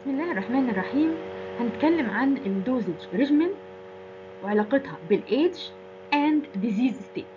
بسم الله الرحمن الرحيم هنتكلم عن الدوزج ريجمن وعلاقتها بالايدج and disease state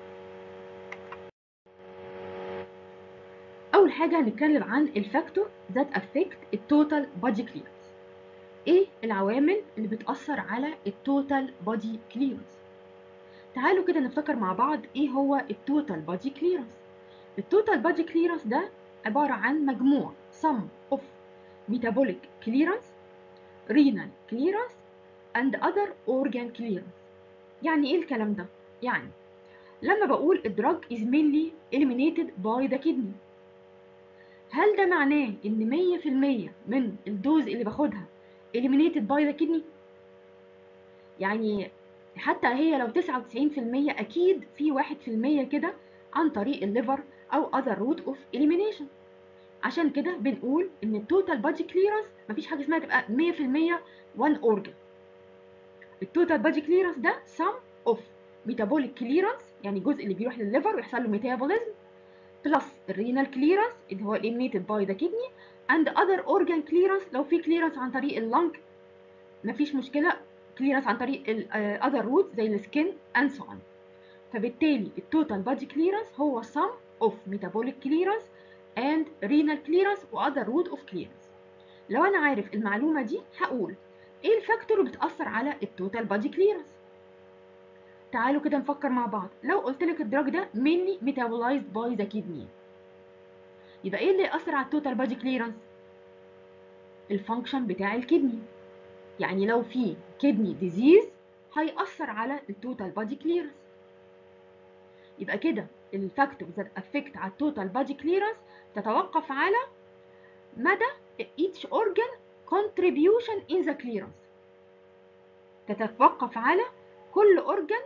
اول حاجه هنتكلم عن الفاكتور that affect التوتال body clearance ايه العوامل اللي بتاثر على التوتال body clearance تعالوا كده نفتكر مع بعض ايه هو التوتال body clearance التوتال body clearance ده عباره عن مجموع sum of metabolic clearance, renal clearance, and other organ clearance. يعني ايه الكلام ده؟ يعني لما بقول الدراج is mainly eliminated by the kidney هل ده معناه ان 100% من الدوز اللي باخدها eliminated by the kidney؟ يعني حتى هي لو 99% اكيد في 1% كده عن طريق الليفر او other route of elimination عشان كده بنقول ان التوتال بادي كليرنس مفيش حاجه اسمها تبقى 100% وان اورجن التوتال بادي كليرنس ده sum اوف ميتابوليك كليرنس يعني الجزء اللي بيروح للليفر ويحصل له ميتابوليزم بلس الرينال كليرنس اللي هو eliminated باي ذا كدني اند اذر اورجان كليرنس لو في كليرنس عن طريق اللنج مفيش مشكله كليرنس عن طريق الاذر روت زي السكين اند سو اون فبالتالي التوتال بادي كليرنس هو sum اوف ميتابوليك كليرنس and renal clearance و other route of clearance لو انا عارف المعلومه دي هقول ايه الفاكتور اللي بتاثر على التوتال بادي كليرنس تعالوا كده نفكر مع بعض لو قلت لك الدراج ده mainly metabolized by the kidney يبقى ايه اللي ياثر على التوتال بادي كليرنس الفانكشن بتاع الكدني يعني لو في كدني ديزيز هيأثر على التوتال بادي كليرنس يبقى كده الفاكتور that affect على التوتال بادي كليرنس تتوقف على مدى each organ contribution in the clearance تتوقف على كل organ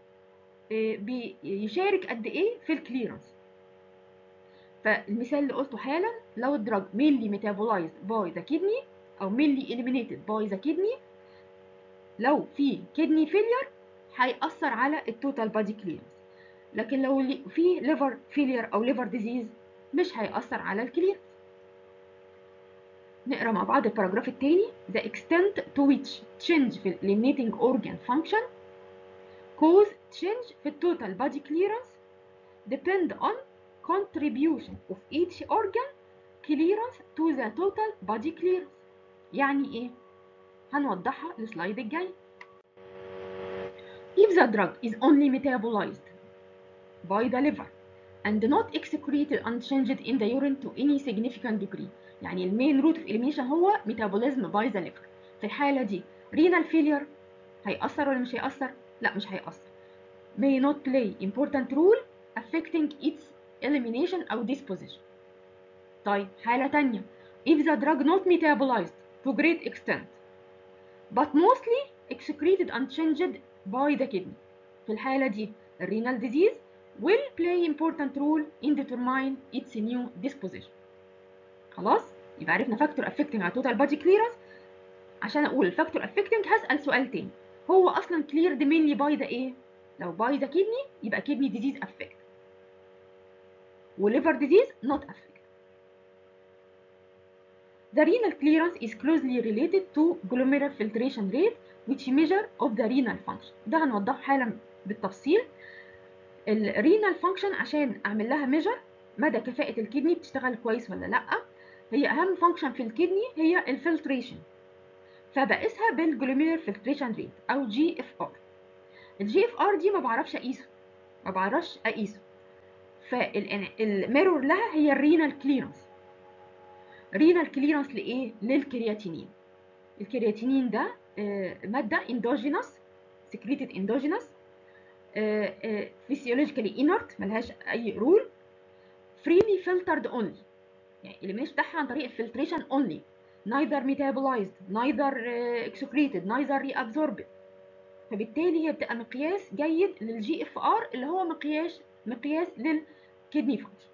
بيشارك قد ايه في الكليرنس فالمثال اللي قلته حالا لو الدراج mainly metabolized by the kidney او mainly eliminated by the kidney لو في kidney failure هيأثر على التوتال بادي كليرنس لكن لو في ليفر فيلير او ليفر ديزيز مش هيأثر على الكليرنس نقرا مع بعض الباراجراف التاني the extent to which change في eliminating organ function cause change في total body clearance depend on contribution of each organ clearance to the total body clearance يعني ايه هنوضحها السلايد الجاي if the drug is only metabolized by the liver and not excreted unchanged in the urine to any significant degree يعني المين روت اوف elimination هو metabolism by the liver في الحالة دي renal failure هيأثر ولا مش هيأثر؟ لا مش هيأثر may not play important role affecting its elimination أو disposition طيب حالة تانية if the drug not metabolized to great extent but mostly excreted unchanged by the kidney في الحالة دي الرينال disease will play important role in determine its new disposition خلاص يبقى عرفنا فاكتور affecting على total body clearance عشان اقول الفاكتور affecting هسأل سؤال تاني هو اصلا cleared mainly by the ايه لو by the kidney يبقى kidney disease affect و liver disease not affect The renal clearance is closely related to glomerular filtration rate which measure of the renal function ده هنوضحه حالا بالتفصيل الرينال فانكشن عشان اعمل لها ميجر مدى كفاءة الكدني بتشتغل كويس ولا لا هي اهم فانكشن في الكدني هي الفلتريشن فبقيسها بالجلوميرال فلتريشن ريت او جي اف ار الجي اف ار دي ما بعرفش اقيسه ما بعرفش اقيسه فالميرور لها هي الرينال كليرنس رينال كليرنس لايه للكرياتينين الكرياتينين ده ماده اندوجينوس سكريتد اندوجينوس فيسيولوجيكالي انرت ملهاش اي رول فريلي فلترد اونلي يعني الاليمينيشن بتاعها عن طريق الفلتريشن اونلي neither metabolized neither uh, excreted neither reabsorbed فبالتالي هي بتبقى مقياس جيد للجي اف ار اللي هو مقياس مقياس للكدني فانكشن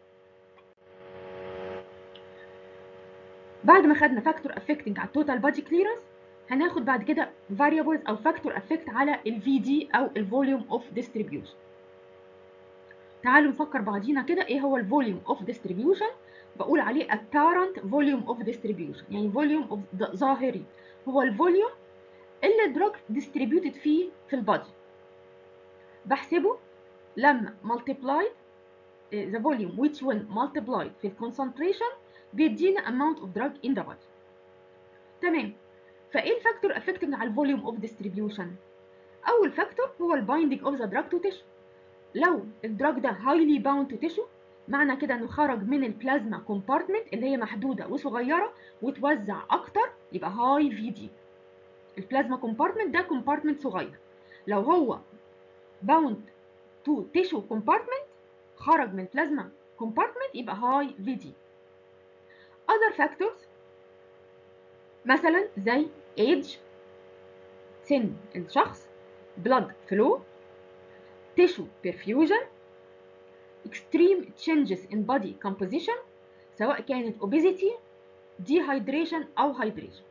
بعد ما خدنا فاكتور افكتنج على التوتال بادي كليرنس هناخد بعد كده variables او factor effect على ال VD او ال volume of distribution تعالوا نفكر بعضينا كده ايه هو ال volume of distribution بقول عليه apparent volume of distribution يعني volume of ظاهري هو الفوليوم اللي الدراج distributed فيه في البادي بحسبه لما multiplied the volume which when multiplied في concentration بيدينا amount of drug in the body تمام فايه الفاكتور affecting على الفوليوم اوف distribution اول فاكتور هو البايندينج اوف ذا دراج تو تيشو لو الدراج ده highly bound to tissue معنى كده انه خرج من البلازما كومبارتمنت اللي هي محدوده وصغيره وتوزع اكتر يبقى هاي في دي البلازما كومبارتمنت ده كومبارتمنت صغير لو هو باوند تو تيشو كومبارتمنت خرج من البلازما كومبارتمنت يبقى هاي في دي other factors مثلا زي age سن الشخص blood flow tissue perfusion extreme changes in body composition سواء كانت obesity dehydration أو hydration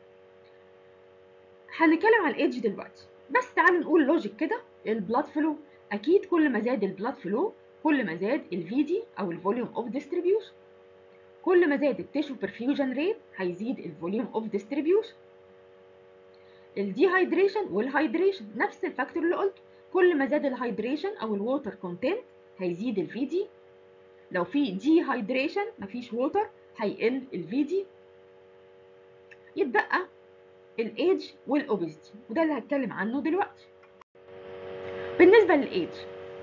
هنتكلم على الايدج دلوقتي بس تعالوا نقول لوجيك كده البلاد فلو اكيد كل ما زاد البلاد فلو كل ما زاد الفي دي او الفوليوم اوف ديستريبيوشن كل ما زاد التيشو برفيوجن ريت هيزيد الفوليوم اوف ديستريبيوشن الديهايدريشن والهايدريشن نفس الفاكتور اللي قلته كل ما زاد الهايدريشن او الووتر كونتنت هيزيد الفي دي لو في ديهايدريشن مفيش ووتر هيقل الفي دي يتبقى الايدج والاوبيزيتي وده اللي هتكلم عنه دلوقتي بالنسبه للايدج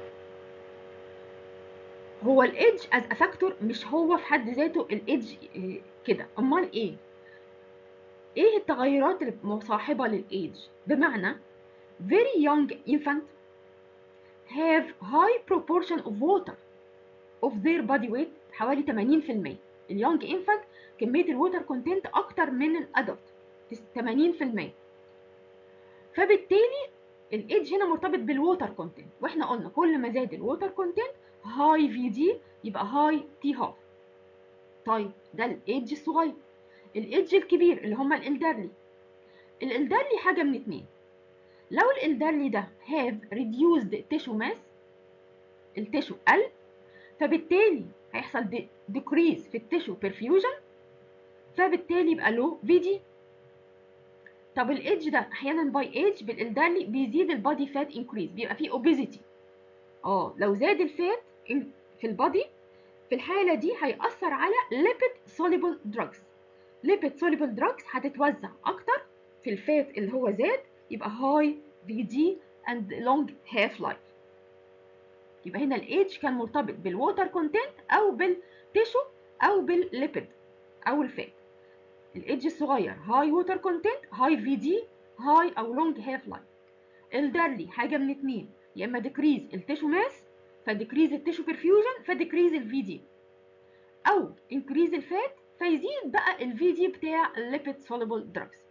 هو الايدج از فاكتور مش هو في حد ذاته الايدج كده امال ايه ايه التغيرات اللي مصاحبه للايدج بمعنى very young infant have high proportion of water of their body weight حوالي 80% اليونج infant كميه الووتر كونتنت اكتر من الادلت 80% فبالتالي الايدج هنا مرتبط بالووتر كونتنت واحنا قلنا كل ما زاد الووتر كونتنت هاي في دي يبقى هاي تي هاف طيب ده الايدج الصغير الايدج الكبير اللي هما الالدرلي الالدرلي حاجه من اتنين لو الالدرلي ده have reduced tissue mass التيشو قل فبالتالي هيحصل decrease في التيشو perfusion فبالتالي يبقى له في دي طب الايدج ده احيانا باي ايدج بالالدرلي بيزيد البادي فات انكريز بيبقى فيه اوبيزيتي اه لو زاد الفات في البادي في الحاله دي هيأثر على lipid soluble drugs lipid soluble drugs هتتوزع اكتر في الفات اللي هو زاد يبقى high VD and long half life يبقى هنا الايدج كان مرتبط بالووتر كونتنت او بالتيشو او بالليبيد او الفات الايدج الصغير هاي ووتر كونتنت هاي في دي هاي او لونج هاف لايف الدرلي حاجه من اتنين يا اما ديكريز التيشو ماس فديكريز التيشو برفيوجن فديكريز الفي دي او انكريز الفات فيزيد بقى الفي دي بتاع الليبيد سوليبل دراجز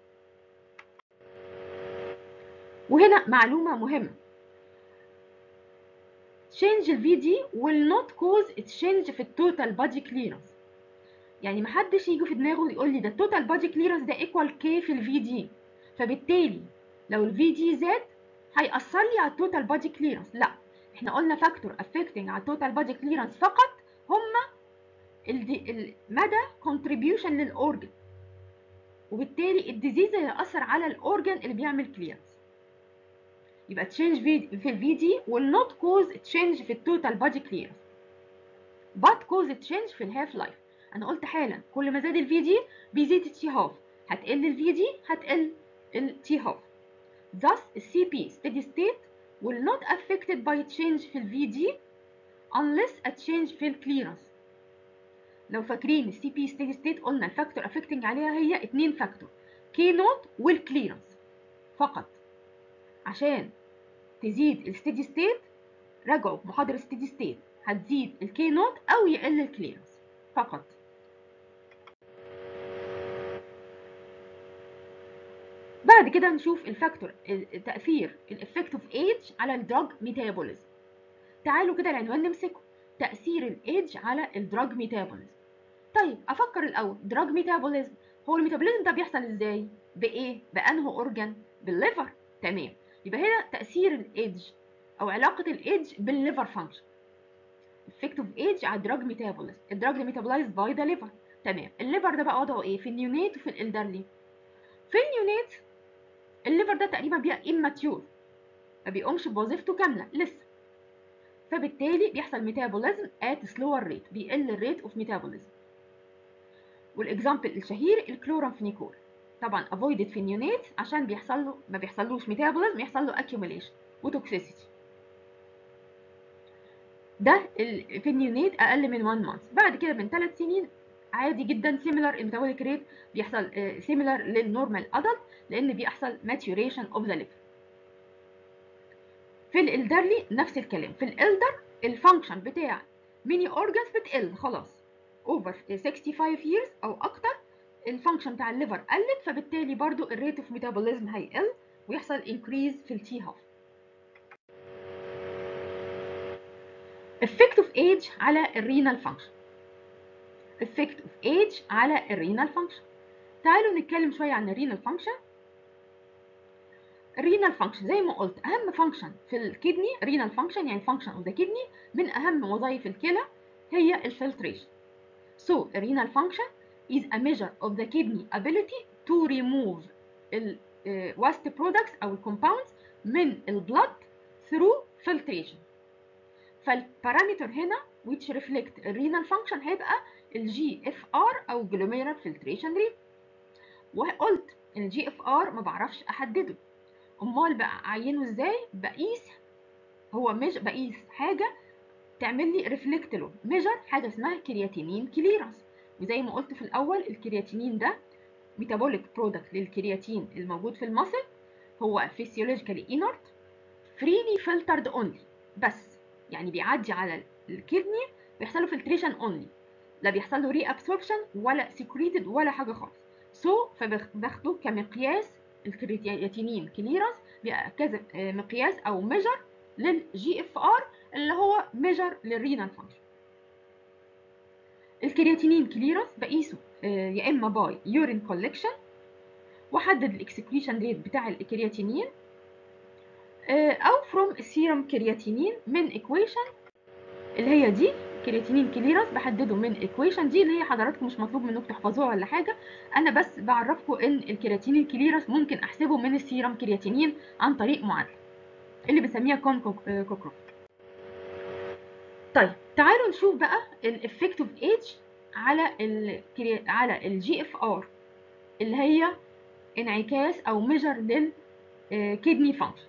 وهنا معلومه مهمه change الفي دي will not cause change في التوتال بادي كليرنس يعني محدش يجي في دماغه يقول لي ده التوتال بادي كليرنس ده ايكوال كي في الفي دي فبالتالي لو الفي دي زاد هيأثر لي على التوتال بادي كليرنس لا احنا قلنا فاكتور افكتنج على التوتال بادي كليرنس فقط هما المدى كونتريبيوشن للاورجن وبالتالي الديزيز اللي هيأثر على الاورجن اللي بيعمل كليرنس يبقى تشينج في في الفي دي will not cause change في التوتال بادي كليرنس but cause change في الهاف لايف انا قلت حالا كل ما زاد الفي دي بيزيد التي هاف هتقل الفي دي هتقل التي هاف thus السي بي steady state will not affected by change في الفي دي unless a change في الكليرنس لو فاكرين السي بي steady state قلنا الفاكتور affecting عليها هي اتنين فاكتور كي نوت والكليرنس فقط عشان تزيد الستيدي ستيت راجعوا محاضرة ستيدي ستيت هتزيد الكي نوت او يقل الكليرنس فقط بعد كده نشوف الفاكتور تأثير الافكت اوف ايج على الدراج ميتابوليزم تعالوا كده العنوان نمسكه تأثير الايج على الدراج ميتابوليزم طيب افكر الاول دراج ميتابوليزم هو الميتابوليزم ده بيحصل ازاي بايه بانه اورجان بالليفر تمام يبقى هنا تأثير الايدج او علاقة الايدج بالليفر فانكشن effect of age على الدراج ميتابوليزم الدراج ميتابولايزد باي ذا ليفر تمام الليفر ده بقى وضعه ايه في النيونيت وفي الالدرلي في النيونيت الليفر ده تقريبا بيبقى immature ما بيقومش بوظيفته كامله لسه فبالتالي بيحصل ميتابوليزم at slower rate بيقل الريت اوف ميتابوليزم والاكزامبل الشهير الكلورامفينيكول طبعا avoided في النيونيت عشان بيحصل له ما بيحصلوش ميتابوليزم بيحصل له accumulation وتوكسيسيتي ده ال- في النيونيت اقل من 1 مانث بعد كده من 3 سنين عادي جدا similar metabolic rate بيحصل آه، similar للنورمال adult لان بيحصل maturation of the liver في الالدرلي نفس الكلام في الالدر الفانكشن بتاع ميني اورجانز بتقل خلاص اوفر 65 years او اكتر الفانكشن بتاع الليفر قلت فبالتالي برضو الريت اوف ميتابوليزم هيقل ويحصل انكريز في التي هاف effect of age على الرينال فانكشن effect of age على الرينال فانكشن تعالوا نتكلم شويه عن الرينال فانكشن الرينال فانكشن زي ما قلت اهم فانكشن في الكدني رينال فانكشن يعني فانكشن اوف ذا كدني من اهم وظائف الكلى هي الفلتريشن so renal function is a measure of the kidney ability to remove ال uh, waste products او compounds من البلد through filtration فالبارامتر هنا which reflect الرينال function هيبقى الجي اف ار او glomerular filtration rate وقلت الجي اف ار ما بعرفش احدده امال بقى اعينه ازاي بقيس هو مش بقيس حاجه تعمل لي ريفلكت له ميجر حاجه اسمها كرياتينين كليرنس وزي ما قلت في الاول الكرياتينين ده ميتابوليك برودكت للكرياتين الموجود في المصل هو فيسيولوجيكالي انرت فريلي فلترد اونلي بس يعني بيعدي على الكدني بيحصل له فلتريشن اونلي لا بيحصل له ري ابسوربشن ولا سيكريتد ولا حاجه خالص سو so, فباخده كمقياس الكرياتينين كليرنس بيبقى كذا مقياس او ميجر للجي اف ار اللي هو ميجر للرينال فانكشن الكرياتينين كليرنس بقيسه يا اما باي يورين كولكشن واحدد الاكسكريشن ريت بتاع الكرياتينين او فروم السيرم كرياتينين من ايكويشن اللي هي دي كرياتينين كليرنس بحدده من ايكويشن دي اللي هي حضراتكم مش مطلوب منكم تحفظوها ولا حاجه انا بس بعرفكم ان الكرياتينين كليرنس ممكن احسبه من السيرم كرياتينين عن طريق معادله اللي بنسميها كون كوكروف طيب تعالوا نشوف بقى الافكت اوف ايج على ال على الجي اف ار اللي هي انعكاس او ميجر للكدني فانكشن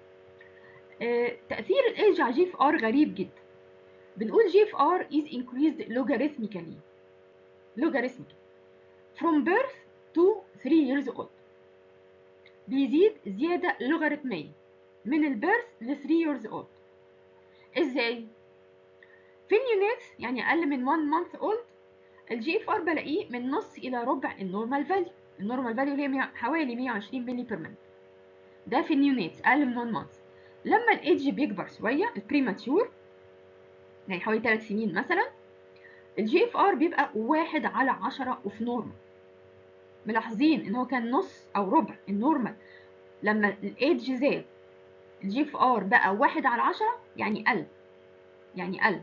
تاثير الايج على جي اف ار غريب جدا بنقول جي اف ار is increased logarithmically logarithmically from birth to 3 years old بيزيد زيادة لوغاريتمية من البيرث ل 3 years old ازاي؟ في النيونات يعني اقل من 1 month old الجي اف ار بلاقيه من نص الى ربع النورمال فاليو النورمال فاليو اللي هي حوالي 120 ملي بير مينت ده في النيونات اقل من 1 month لما الايدج بيكبر شويه البريماتيور يعني حوالي 3 سنين مثلا الجي اف ار بيبقى واحد على 10 اوف نورمال ملاحظين ان هو كان نص او ربع النورمال لما الايدج زاد الجي اف ار بقى واحد على 10 يعني قل يعني قل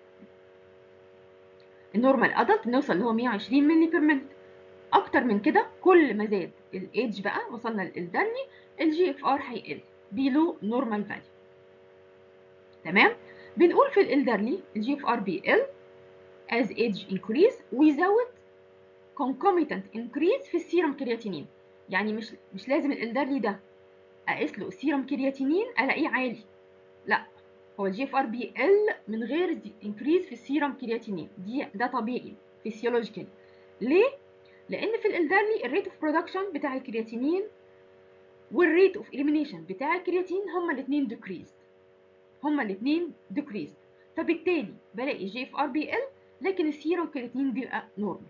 النورمال ادلت بنوصل اللي هو 120 ملي بير مينت اكتر من كده كل ما زاد الايدج بقى وصلنا للدرني الجي اف ار هيقل بيلو نورمال فاليو تمام بنقول في الالدرلي الجي اف ار بيقل as age increase ويزود concomitant increase في السيرم كرياتينين يعني مش مش لازم الالدرلي ده اقيس له السيرم كرياتينين الاقيه عالي لا هو الجي اف ار بيقل من غير انكريز في السيرم كرياتينين دي ده طبيعي فيسيولوجيكال ليه لان في الالدرلي الريت اوف برودكشن بتاع الكرياتينين والريت اوف اليمينيشن بتاع الكرياتين هما الاثنين decreased هما الاثنين decreased فبالتالي بلاقي الجي اف ار بيقل لكن السيرم كرياتين بيبقى نورمال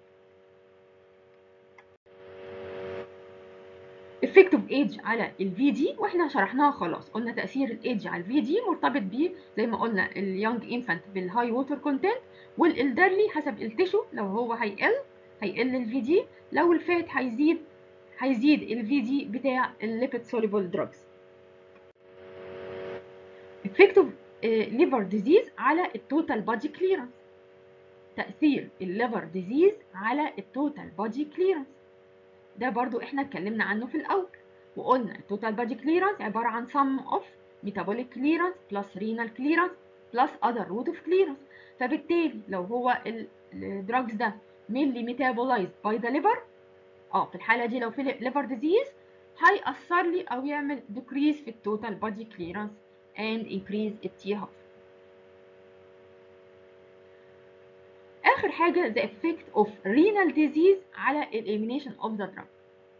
effect of age على الفي دي واحنا شرحناها خلاص قلنا تاثير الايدج على الفي دي مرتبط بيه زي ما قلنا اليونج انفانت بالهاي ووتر كونتنت والالدرلي حسب التشو لو هو هيقل هيقل الفي دي لو الفات هيزيد هيزيد الفي دي بتاع الليبيد سوليبل دراجز effect of الليفر ديزيز على التوتال بادي كليرنس تأثير الليفر ديزيز على التوتال بادي كليرنس ده برضو احنا اتكلمنا عنه في الأول وقلنا التوتال بادي كليرنس عبارة عن sum of metabolic clearance plus renal clearance plus other route of clearance فبالتالي لو هو الدراجز ده mainly metabolized by the liver اه في الحالة دي لو في liver disease هيأثر لي أو يعمل decrease في التوتال body clearance and increase التي هاف آخر حاجة the effect of renal disease على elimination of the drug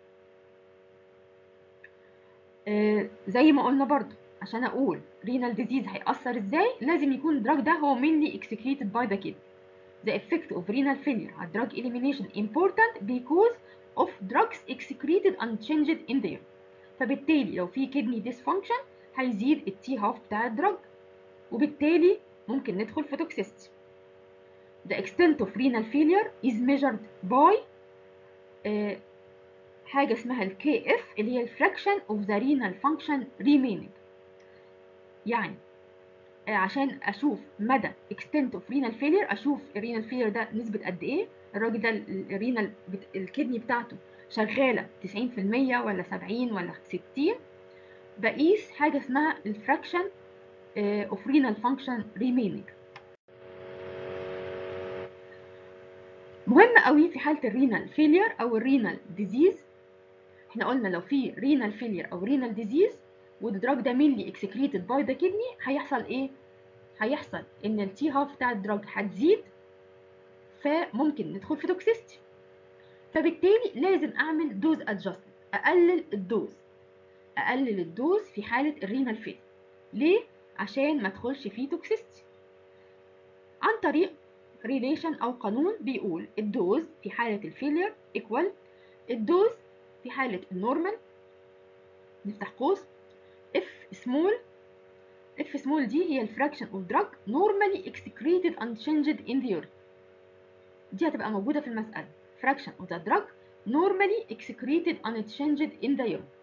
آه زي ما قلنا برضو عشان أقول renal disease هيأثر إزاي لازم يكون الدراج ده هو mainly excreted by the kidney the effect of renal failure على drug elimination important because of drugs excreted unchanged in the urine فبالتالي لو في kidney dysfunction هيزيد التي هاف بتاع الدرج وبالتالي ممكن ندخل في toxicity the extent of renal failure is measured by uh, حاجة اسمها ال KF اللي هي fraction of the renal function remaining يعني عشان اشوف مدى extent of renal failure اشوف الرينال failure ده نسبة قد ايه الراجل ده الرينال الكدني بتاعته شغالة 90% ولا 70 ولا 60 بقيس حاجة اسمها الفراكشن of renal function remaining مهم قوي في حالة الرينال فيلير او الرينال ديزيز احنا قلنا لو في رينال فيلير او رينال ديزيز والدراج ده مينلي اكسكريتد باي ذا كدني هيحصل ايه هيحصل ان التي هاف بتاع الدراج هتزيد فممكن ندخل في توكسيستي فبالتالي لازم اعمل دوز ادجستمنت اقلل الدوز اقلل الدوز في حاله الرينال فيل ليه عشان ما ادخلش فيه توكسيستي عن طريق ريليشن او قانون بيقول الدوز في حاله الفيلير ايكوال الدوز في حاله النورمال نفتح قوس اف سمول اف سمول دي هي الفراكشن اوف دراج نورمالي اكسكريتد unchanged in the urine دي هتبقى موجودة في المسألة fraction of the drug normally excreted unchanged in the urine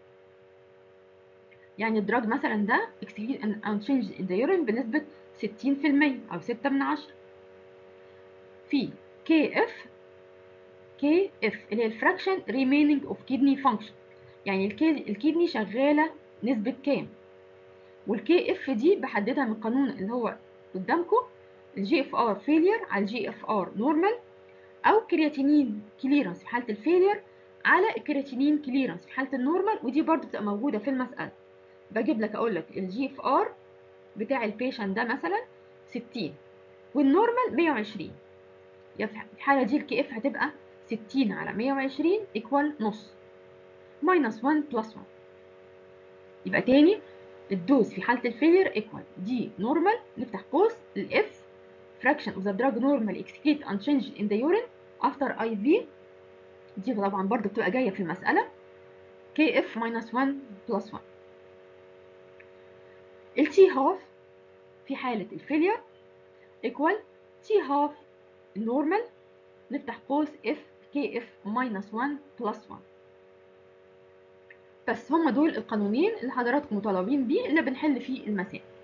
يعني الدراج مثلا ده excreted unchanged in the urine بنسبة 60% أو 6 من 10 في KF KF اللي هي الفراكشن remaining of kidney function يعني الكدني شغالة نسبة كام والكي اف دي بحددها من القانون اللي هو قدامكم الجي اف ار فيلير على الجي اف ار نورمال او كرياتينين كليرنس في حاله الفيلير على الكرياتينين كليرنس في حاله النورمال ودي برضو بتبقى موجوده في المساله بجيب لك اقول لك الجي اف ار بتاع البيشنت ده مثلا 60 والنورمال 120 يعني في الحاله دي الكي اف هتبقى 60 على 120 ايكوال نص ماينس 1 بلس 1 يبقى تاني الدوز في حاله الفيلير ايكوال دي نورمال نفتح قوس الاف fraction of the drug normally excrete unchanged in the urine after IV دي طبعا برضو بتبقى جايه في المساله KF minus 1 plus 1 التي هاف في حاله الفيلير equal تي هاف النورمال نفتح قوس F KF minus 1 plus 1 بس هم دول القانونين اللي حضراتكم مطالبين بيه اللي بنحل فيه المسائل